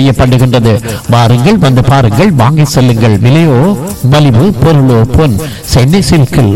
செய்யப்படுகின்றது வாருங்கள் வந்து பாருங்கள் வாங்கி செல்லுங்கள் விலையோ மலிவு பொருளோ பொன் சென்னை சில்கில்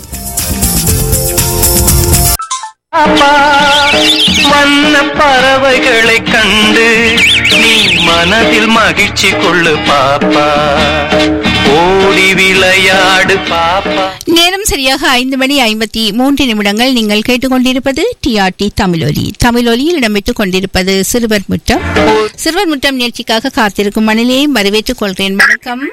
அப்பா வண்ண பறவைகளை கண்டு நீ மனதில் மகிழ்ச்சி கொள்ளு பாப்பா ஓடி விளையாடு பாப்பா நேரம் சரியாக ஐந்து மணி ஐம்பத்தி மூன்று நிமிடங்கள் நீங்கள் கேட்டுக்கொண்டிருப்பது டிஆர்டி தமிழொலி தமிழொலியில் இடம்பெற்றுக் கொண்டிருப்பது சிறுவர் முற்றம் சிறுவர் முற்றம் நிகழ்ச்சிக்காக காத்திருக்கும் மணிலையும் வரவேற்றுக் கொள்கிறேன் வணக்கம்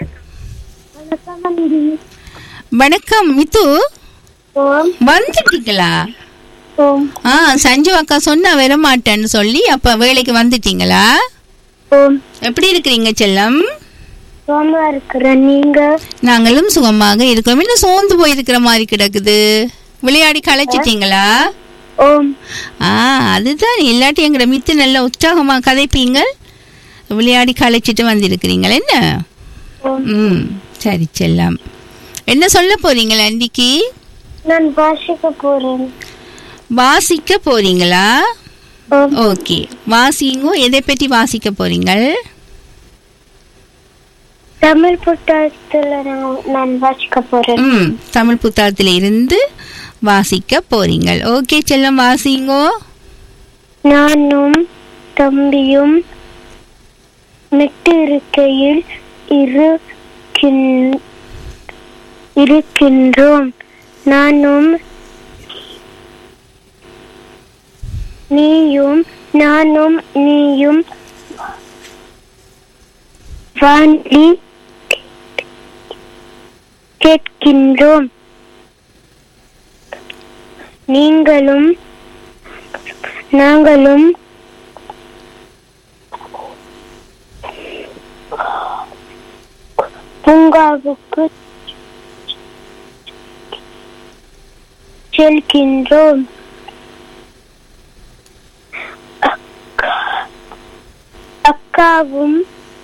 வணக்கம் மித்து ஓம் வந்துட்டீங்களா ஓம் ஆ சஞ்சு அக்கா சொன்னா வர மாட்டேன்னு சொல்லி அப்ப வேலைக்கு வந்துட்டீங்களா ஓம் எப்படி இருக்கிறீங்க செல்லம் சோமா இருக்கிறேன் நீங்க நாங்களும் சுகமாக இருக்கிறோம் இன்னும் சோர்ந்து போயிருக்கிற மாதிரி கிடக்குது விளையாடி களைச்சிட்டீங்களா ஓம் ஆ அதுதான் இல்லாட்டி எங்கட மித்து நல்ல உற்சாகமா கதைப்பீங்க விளையாடி களைச்சிட்டு வந்திருக்கிறீங்களா என்ன ஓம் ம் சரி செல்லம் என்ன சொல்ல போறீங்களா அன்றைக்கு நான் வாசிக்க போறேன் வாசிக்க போறீங்களா ஓம் ஓகே வாசிங்கோ எதை பற்றி வாசிக்க போறீங்கள் தமிழ் புத்தகத்துல நான் நான் வாசிக்க போறேன் ம் தமிழ் புத்தகத்தில் இருந்து வாசிக்க போறீங்கள் ஓகே செல்லம் வாசிங்கோ நானும் தம்பியும் நட்டு இருக்கையில் இருக்கின்- இருக்கின்றோம் நானும் நீயும் நானும் நீயும் வாங்கி கேட்கின்றோம் நீங்களும் நாங்களும் பூங்காவுக்கு செல்கின்றோம் அக்கா- அக்காவும்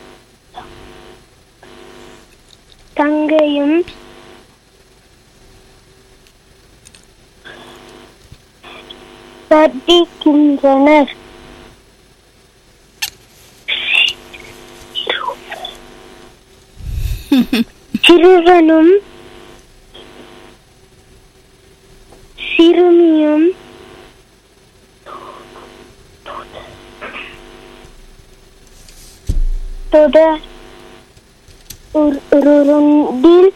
தங்கையும் சர்டிக்கின்றனர் சிறுவனும் சிறுமியும் தொடர் உருண்டில்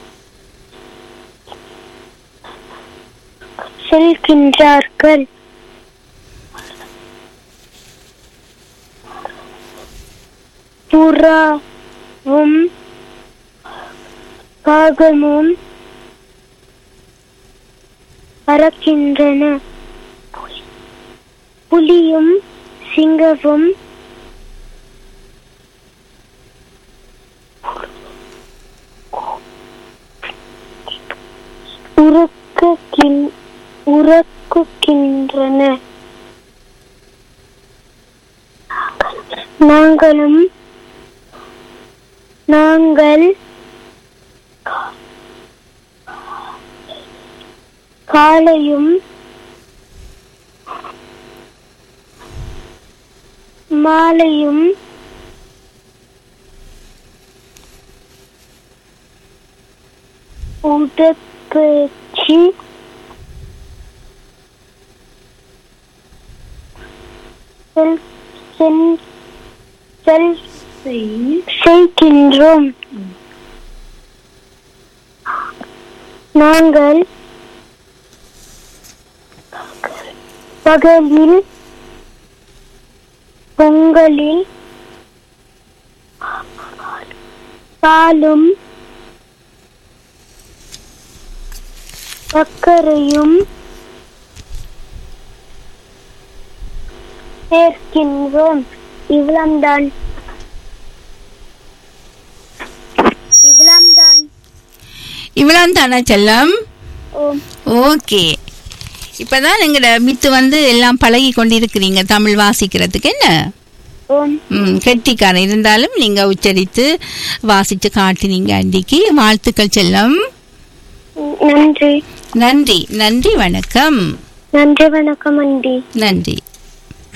செல்கின்றார்கள் புறாவும் காகமும் பறக்கின்றன புலியும் சிங்கமும் உறக்குகின் உறக்குகின்றன நாங்களும் நாங்கள் காலையும் மாலையும் உடற்பயிற்சி செல்- செல்- செல்- செய்கின்றோம் நாங்கள் பகலில் பொங்கலில் பாலும் சர்க்கரையும் சேர்க்கின்றோம் இவ்வளம்தான் இவ்வளம்தான் இவ்வளவு தானா செல்லம் ஓம் ஓகே இப்பதான் எங்கட மித்து வந்து எல்லாம் பழகி கொண்டிருக்கிறீங்க தமிழ் வாசிக்கிறதுக்கு என்ன ஓம் ம் கெட்டிக்காரன் இருந்தாலும் நீங்க உச்சரித்து வாசிச்சு காட்டினீங்க அன்றைக்கு வாழ்த்துக்கள் செல்லம் நன்றி நன்றி நன்றி வணக்கம் நன்றி வணக்கம் அண்டி நன்றி